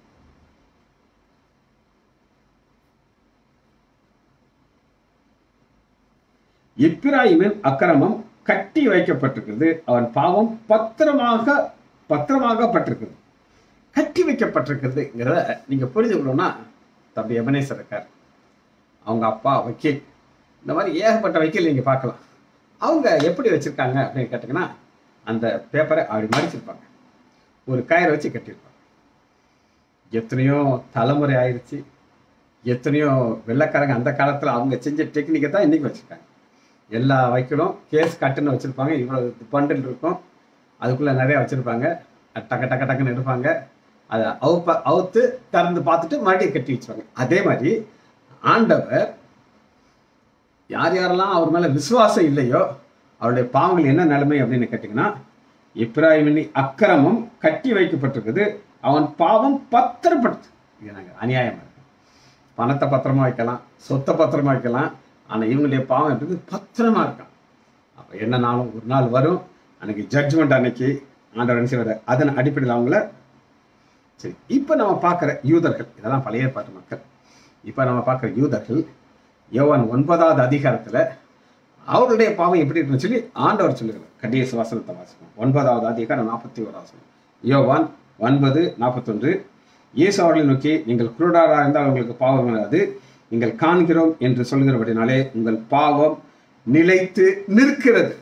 Speaker 1: இப்ராஹிமின் அக்கிரமம் கட்டி வைக்கப்பட்டிருக்கிறது அவன் பாவம் பத்திரமாக பத்திரமாகப்பட்டிருக்கிறது கட்டி வைக்கப்பட்டிருக்கிறதுங்கிறத நீங்க புரிஞ்சுக்கணும்னா தம்பி எபனேசர் இருக்கார் அவங்க அப்பா வக்கீல் இந்த மாதிரி ஏகப்பட்ட வக்கீல் நீங்க பார்க்கலாம் அவங்க எப்படி வச்சிருக்காங்க அப்படின்னு கேட்டிங்கன்னா அந்த பேப்பரை அப்படி மடிச்சிருப்பாங்க ஒரு கயிறை வச்சு கட்டியிருப்பாங்க எத்தனையோ தலைமுறை ஆயிருச்சு எத்தனையோ வெள்ளைக்காரங்க அந்த காலத்துல அவங்க செஞ்ச டெக்னிக்கை தான் இன்னைக்கு வச்சிருக்காங்க எல்லா வக்கீலும் கேஸ் கட்டுன்னு வச்சிருப்பாங்க இவ்வளவு பண்டில் இருக்கும் அதுக்குள்ள நிறைய வச்சிருப்பாங்க அது டக்க டக்க டக்குன்னு எடுப்பாங்க அதை அவுப்ப அவுத்து திறந்து பார்த்துட்டு மறுபடியும் கட்டி வச்சுருவாங்க அதே மாதிரி ஆண்டவர் யார் யாரெல்லாம் அவர் மேல விசுவாசம் இல்லையோ அவருடைய பாவங்கள் என்ன நிலைமை அப்படின்னு கேட்டிங்கன்னா இப்ராஹிமின் அக்கிரமம் கட்டி வைக்கப்பட்டிருக்குது அவன் பாவம் பத்திரப்படுத்து இது நாங்கள் அநியாயமா இருக்கு பணத்தை பத்திரமா வைக்கலாம் சொத்தை பத்திரமா வைக்கலாம் ஆனா இவங்களுடைய பாவம் எப்படி பத்திரமா இருக்கான் அப்ப என்ன நாளும் ஒரு நாள் வரும் அன்னைக்கு ஜட்ஜ்மெண்ட் அன்னைக்கு ஆண்டவர் என்ன செய்வார் அதன் அடிப்படையில் அவங்கள சரி இப்போ நம்ம பார்க்குற யூதர்கள் இதெல்லாம் பழைய ஏற்பாட்டு மக்கள் இப்போ நம்ம பார்க்குற யூதர்கள் யோவான் ஒன்பதாவது அதிகாரத்துல அவருடைய பாவம் எப்படி இருக்குன்னு சொல்லி ஆண்டவர் சொல்லுகிறார் கடைசி வசனத்தை வாசிப்போம் ஒன்பதாவது அதிகாரம் நாற்பத்தி ஓராவது யோவான் ஒன்பது நாற்பத்தொன்று இயேசு அவர்களை நோக்கி நீங்கள் குருடாராக இருந்தால் உங்களுக்கு பாவம் வராது நீங்கள் காண்கிறோம் என்று சொல்கிறபடினாலே உங்கள் பாவம் நிலைத்து நிற்கிறது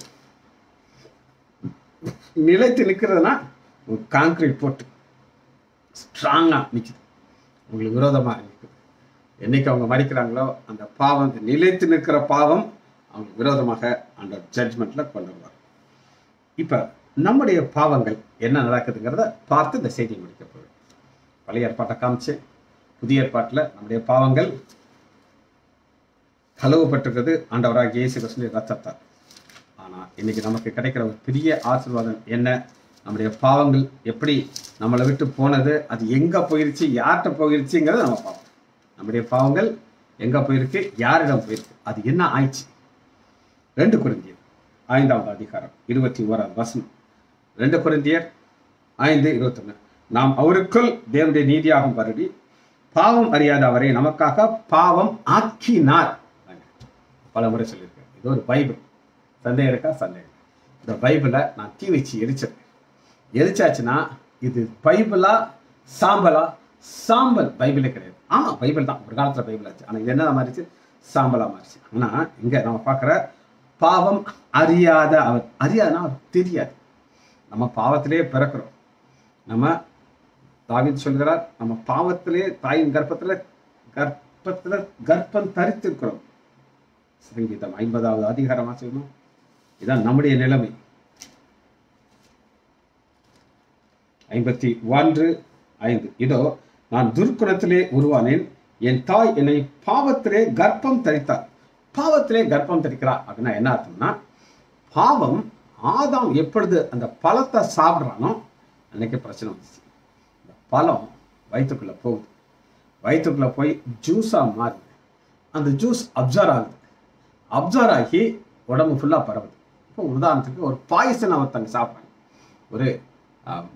Speaker 1: நிலைத்து நிற்கிறதுனா ஒரு கான்கிரீட் போட்டு ஸ்ட்ராங்கா நிக்குது உங்களுக்கு விரோதமா நிற்குது என்னைக்கு அவங்க மறிக்கிறாங்களோ அந்த பாவம் நிலைத்து நிற்கிற பாவம் அவங்களுக்கு விரோதமாக அந்த ஜட்ஜ்மெண்ட்ல கொண்டு வருவார் இப்ப நம்முடைய பாவங்கள் என்ன நடக்குதுங்கிறத பார்த்து இந்த செய்தி முடிக்க போகுது பழைய ஏற்பாட்டை காமிச்சு புதிய ஏற்பாட்டில் நம்முடைய பாவங்கள் கழுவப்பட்டிருக்கிறது ஆண்டவராக இயேசு கிறிஸ்துவின் ரத்தத்தால் ஆனா இன்னைக்கு நமக்கு கிடைக்கிற ஒரு பெரிய ஆசீர்வாதம் என்ன நம்முடைய பாவங்கள் எப்படி நம்மளை விட்டு போனது அது எங்க போயிருச்சு யார்கிட்ட போயிருச்சுங்கிறத நம்ம பார்ப்போம் நம்முடைய பாவங்கள் எங்க போயிருக்கு யாரிடம் போயிருக்கு அது என்ன ஆயிடுச்சு ரெண்டு குருந்தியர் ஐந்தாவது அதிகாரம் இருபத்தி ஓராவது வசனம் ரெண்டு குருந்தியர் ஐந்து இருபத்தொன்னு நாம் அவருக்குள் தேவனுடைய நீதியாகும் வருடி பாவம் அறியாத அவரை நமக்காக பாவம் ஆக்கினார் பல முறை சொல்லியிருக்கேன் இது ஒரு பைபிள் சந்தேகம் இருக்கா சந்தேகம் இந்த பைபிளை நான் தீ வச்சு எரிச்சிருக்கேன் எரிச்சாச்சுன்னா இது பைபிளா சாம்பலா சாம்பல் பைபிளே கிடையாது ஆமா பைபிள் தான் ஒரு காலத்துல பைபிள் ஆச்சு ஆனா இது என்ன மாறிச்சு சாம்பலா மாறிச்சு ஆனா இங்க நம்ம பார்க்குற பாவம் அறியாத அவர் அறியாதனா அவர் தெரியாது நம்ம பாவத்திலே பிறக்கிறோம் நம்ம தாவீது சொல்கிறார் நம்ம பாவத்திலே தாயின் கர்ப்பத்துல கர்ப்பத்துல கர்ப்பம் தரித்திருக்கிறோம் சங்கீதம் ஐம்பதாவது அதிகாரம் வாசிக்கணும் இதான் நம்முடைய நிலைமை ஐம்பத்தி ஒன்று ஐந்து இதோ நான் துர்க்குணத்திலே உருவானேன் என் தாய் என்னை பாவத்திலே கர்ப்பம் தரித்தார் பாவத்திலே கர்ப்பம் தரிக்கிறார் அப்படின்னா என்ன அர்த்தம்னா பாவம் ஆதாம் எப்பொழுது அந்த பழத்தை சாப்பிட்றானோ அன்னைக்கு பிரச்சனை வந்துச்சு இந்த பழம் வயிற்றுக்குள்ள போகுது வயிற்றுக்குள்ள போய் ஜூஸா மாறுது அந்த ஜூஸ் அப்சர்வ் ஆகுது அப்சர்வ் ஆகி உடம்பு ஃபுல்லாக பரவுது இப்போ உதாரணத்துக்கு ஒரு பாயசம் ஒருத்தங்க சாப்பிட்றாங்க ஒரு ஆம்,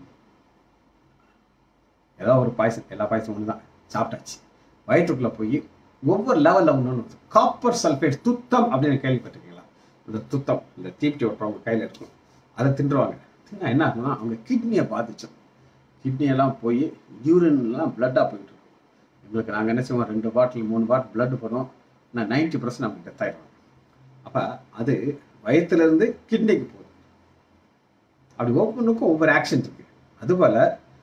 Speaker 1: ஏதோ ஒரு பாயசம் எல்லா பாயசம் ஒன்று தான் சாப்பிட்டாச்சு வயிற்றுக்குள்ள போய் ஒவ்வொரு லெவலில் ஒன்று ஒன்று காப்பர் சல்ஃபேட் துத்தம் அப்படின்னு கேள்விப்பட்டிருக்கீங்களா இந்த துத்தம் இந்த தீப்தி ஓட்டுறவங்க கையில் இருக்கும் அதை தின்றுவாங்க தின்னா என்ன ஆகும்னா அவங்க கிட்னியை பாதிச்சோம் கிட்னியெல்லாம் போய் யூரின்லாம் பிளட்டாக போயிட்டு இருக்கும் எங்களுக்கு நாங்கள் என்ன செய்வோம் ரெண்டு பாட்டில் மூணு பாட்டில் blood போடுறோம் ஆனால் நைன்ட்டி பர்சன்ட் நமக்கு டெத் ஆயிடும் அப்போ அது வயிற்றுலேருந்து கிட்னிக்கு போகுது அப்படி ஒவ்வொன்றுக்கும் ஒவ்வொரு ஆக்ஷன் இருக்கு அதுபோல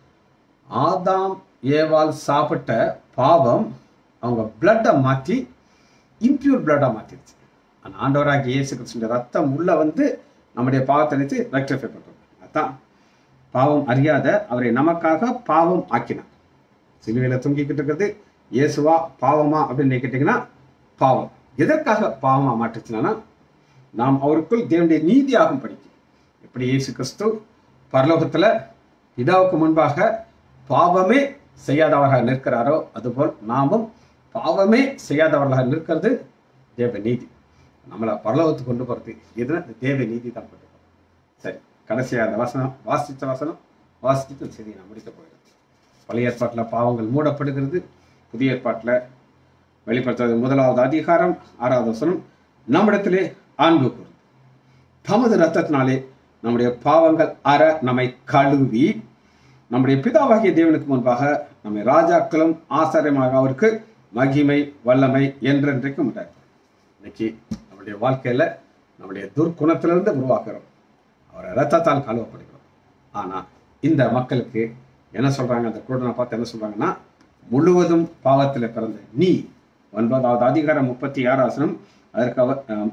Speaker 1: ஆதாம் ஏவாள் சாப்பிட்ட பாவம் அவங்க பிளட்டை மாற்றி இம்பியூர் பிளட்டாக மாற்றிடுச்சு அந்த ஆண்டவராகிய இயேசு கிறிஸ்துவின் ரத்தம் உள்ள வந்து நம்முடைய பாவத்தை நினைத்து ரெக்டிஃபை பண்ணுறோம் அதான் பாவம் அறியாத அவரை நமக்காக பாவம் ஆக்கினார் சிலுவையில் தொங்கிக்கிட்டு இருக்கிறது இயேசுவா பாவமா அப்படின்னு கேட்டிங்கன்னா பாவம் எதற்காக பாவமா மாற்றுச்சுனா நாம் அவருக்குள் தேவனுடைய நீதியாகும் படிக்கும் எப்படி இயேசு கிறிஸ்து பரலோகத்துல பிதாவுக்கு முன்பாக பாவமே செய்யாதவராக நிற்கிறாரோ அதுபோல் நாமும் பாவமே செய்யாதவர்களாக நிற்கிறது தேவ நீதி நம்மளை பரலோகத்துக்கு கொண்டு போறது எதுனா இந்த தேவ நீதி தான் கொண்டு போறோம் சரி கடைசியா அந்த வசனம் வாசித்த வசனம் வாசிச்சுட்டு சரி நான் முடிக்க போயிடுறேன் பழைய ஏற்பாட்டில் பாவங்கள் மூடப்படுகிறது புதிய ஏற்பாட்டில் வெளிப்படுத்துவது முதலாவது அதிகாரம் ஆறாவது வசனம் நம்மிடத்திலே அன்பு கூறும் தமது ரத்தத்தினாலே நம்முடைய பாவங்கள் அற நம்மை கழுவி நம்முடைய பிதாவாகிய தேவனுக்கு முன்பாக நம்மை ராஜாக்களும் ஆசாரியமாக அவருக்கு மகிமை வல்லமை என்றென்றைக்கும் உண்டாகும் இன்னைக்கு நம்முடைய வாழ்க்கையில நம்முடைய துர்க்குணத்திலிருந்து உருவாக்குறோம் அவரை ரத்தத்தால் கழுவப்படுகிறோம் ஆனா இந்த மக்களுக்கு என்ன சொல்றாங்க அந்த குருடனை பார்த்து என்ன சொல்றாங்கன்னா முழுவதும் பாவத்தில் பிறந்த நீ ஒன்பதாவது அதிகாரம் முப்பத்தி ஆறாசனம் அதற்கு அவர் ஆம்,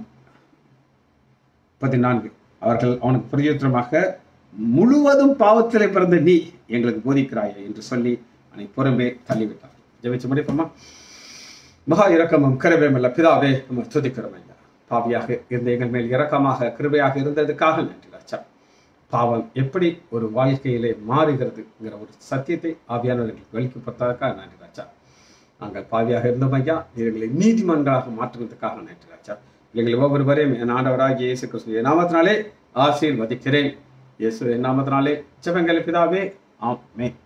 Speaker 1: முப்பத்தி நான்கு அவர்கள் அவனுக்கு பிரயோஜனமாக முழுவதும் பாவத்திலே பிறந்த நீ எங்களுக்கு போதிக்கிறாயே என்று சொல்லி அவனை புறம்பே தள்ளிவிட்டார் ஜெபிச்சு முடிப்போமா மகா இரக்கமும் கிருபையும் இல்ல பிதாவே நம்ம துதிக்கிறோம் ஐயா பாவியாக இருந்த எங்கள் மேல் இரக்கமாக கிருபையாக இருந்ததுக்காக நன்றி ராஜா பாவம் எப்படி ஒரு வாழ்க்கையிலே மாறுகிறதுங்கிற ஒரு சத்தியத்தை ஆவியானவர்களுக்கு வெளிப்படுத்ததற்காக நன்றி ராஜா நாங்கள் பாவியாக இருந்தோம் ஐயா எங்களை நீதிமன்றாக மாற்றுவதற்காக நன்றி ராஜா எங்களை ஒவ்வொருவரையும் என் ஆண்டவராகிய இயேசு கிறிஸ்து என் நாமத்தினாலே ஆசீர்வதிக்கிறேன் இயேசு என் நாமத்தினாலே ஜெபங்கள் பிதாவே ஆமென்